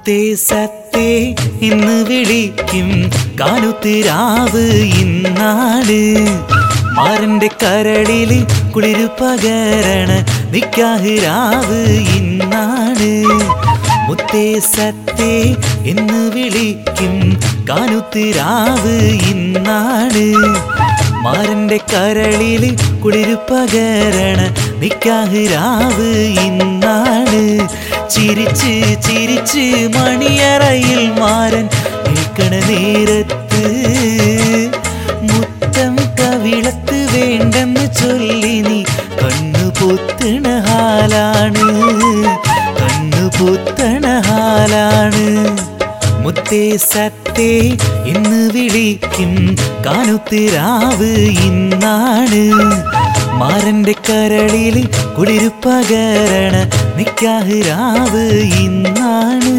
മുത്തേ സത്തേ ഇന്ന് വിളിക്കും കാനുത്തിരാവ് ഇന്നാണ് മാറിന്റെ കരളില് കുളിരു പകരണ നിക്കാഹിരാവ് ഇന്നാണ് മുത്തേ സത്തേ എന്ന് വിളിക്കും കാനുത്തിരാവ് ഇന്നാണ് മാറിന്റെ കരളില് കുളിരു പകരണ നിക്കാഹിരാവ് ഇന്നാണ് ചിരിച്ച് ചിരിച്ച് മണിയറയിൽ മാറൻ നിൽക്കണ നേരത്ത് മുത്തം കവിളത്ത് വേണ്ടെന്ന് ചൊല്ലി നീ കണ്ണു പൊത്തണ ഹാലാണ് കണ്ണു പൊത്തണ ഹാലാണ് മുത്തേ സത്തേ ഇന്ന് വിളിക്കും കാനുത്തിരാവ് ഇന്നാണ് മാറന്റെ കരളിൽ കുളിരു പകരണ നിക്കാഹിരാവ് ഇന്നാണ്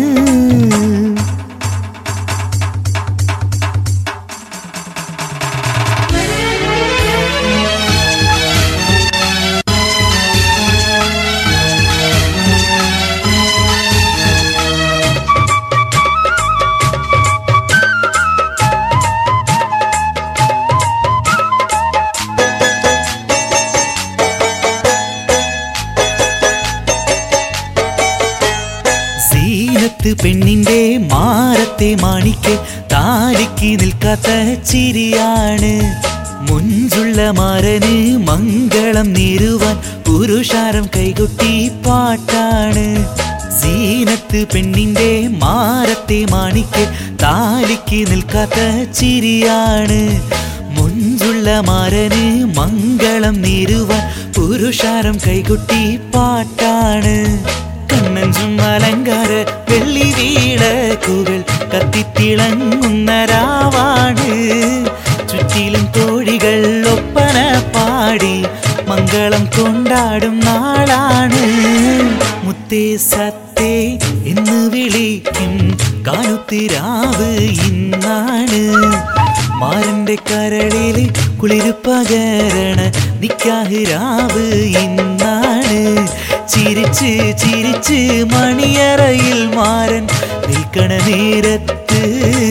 സീനത്ത് പെണ്ണിന്റെ മാറത്തെ മാണിക്ക് താലിക്ക് നിൽക്കാത്ത ചിരിയാണ് മുഞ്ചുള്ള മാരന് മംഗളം നേരുവാൻ പുരുഷാരം കൈകൊട്ടി പാട്ടാണ് സീനത്ത് പെണ്ണിന്റെ മാറത്തെ മാണിക്ക് താലിക്ക് നിൽക്കാത്ത ചിരിയാണ് മുഞ്ചുള്ള മാരന് മംഗളം നേരുവാൻ പുരുഷാരം കൈകൊട്ടി പാട്ടാണ് കണ്ണഞ്ചും അലങ്കാര വെള്ളി വീളക്കുകൾ കത്തിത്തിളങ്ങുന്ന രാവാണ് ചുറ്റിലും തോഴികൾ ഒപ്പന പാടി മംഗളം കൊണ്ടാടും നാളാണ് മുത്തേ സത്തേ എന്ന് വിളിക്കും കാനുത്തിരാവ് ഇന്നാണ് മാരന്റെ കരളില് കുളിരു പകരണ നിക്കാഹിരാവ് ഇന്നാണ് ചിരിച്ച് ചിരിച്ച് മണിയറയിൽ മാറൻ നിൽക്കണ നേരത്ത്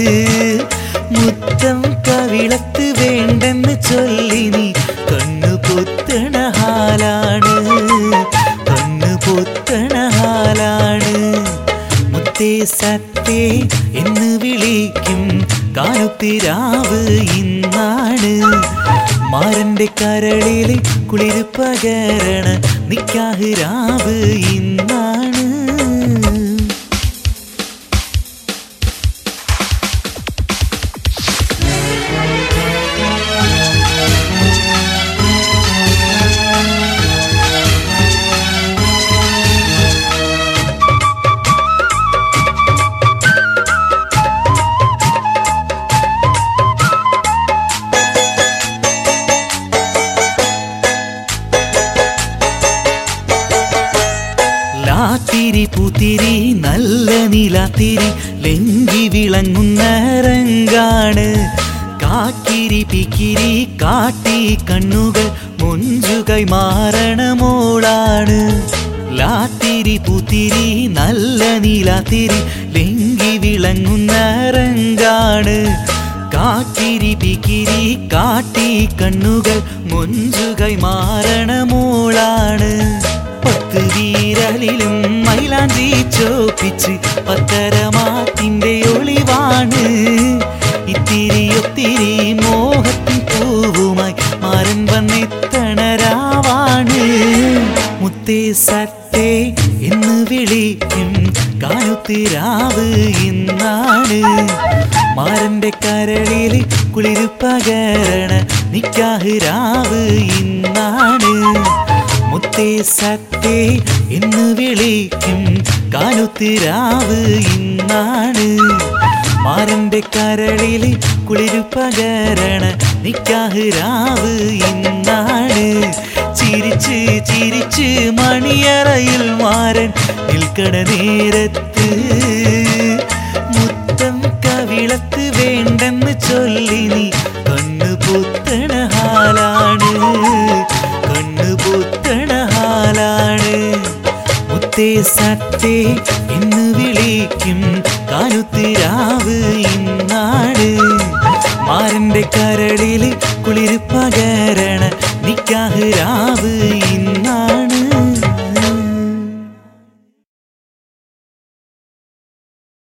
മുത്തം കവിളത്ത് വേണ്ടെന്ന് ചൊല്ലി നീ കണ്ണു പൊത്തണ ഹാലാണ് കണ്ണു പൊത്തണ ഹാലാണ് മുത്തേ സത്തേ എന്ന് വിളിക്കും കാനുത്തിരാവ് ഇന്നാണ് മാരന്റെ കരളില് കുളിര് പകരണ നിക്കാഹിരാവ് ഇന്നാണ് ലാത്തിരി പൂത്തിരി നല്ല നീലാത്തിരി ലെങ്കി വിളങ്ങുന്ന രംഗാണ് കാക്കിരി പിക്കിരി കാട്ടി കണ്ണുകൾ മുഞ്ചുകൈ മാറണ മോളാണ് ലാത്തിരി പൂത്തിരി നല്ല നീലാത്തിരി ലെങ്കി വിളങ്ങുന്ന രംഗാണ് കാക്കിരി പിക്കിരി കാട്ടി കണ്ണുകൾ മുഞ്ചുകൈ മാറണ മോളാണ് പത്ത് വീരലിലും മൈലാഞ്ചി ചോപ്പിച്ച് പത്തരമാത്തിന്റെ ഒളിവാണ് ഇത്തിരി ഒത്തിരി മോഹത്തിൻ പൂവുമായി മാരൻ വന്നെത്തണ രാവാണ് മുത്തേ സത്തേ എന്ന് വിളിക്കും കാനുത്തിരാവ് ഇന്നാണ് മാരന്റെ കരളില് കുളിരു പകരണ നിക്കാഹിരാവ് ഇന്നാണ് മുത്തേ സത്തേ എന്ന് വിളിക്കും കാനുത്തിരാവ് ഇന്നാണ് മാരന്റെ കരളില് കുളിരു പകരണ നിക്കാഹിരാവ് ഇന്നാണ് ചിരിച്ച് ചിരിച്ച് മണിയറയിൽ മാരൻ നിൽക്കണ നേരത്ത് മുത്തം കവിളത്ത് വേണ്ടെന്ന് ചൊല്ലി നീ കണ്ണു പൊത്തണ ഹാലാണ് കണ്ണു പൊത്തണ ഹാലാണ് മുത്തേ സത്തേ എന്ന് വിളിക്കും കാനുത്തിരാവ് ഇന്നാണ് മാരന്റെ കരളില് കുളിര് പകരണ നിക്കാഹ് രാവ് ഇന്നാണ്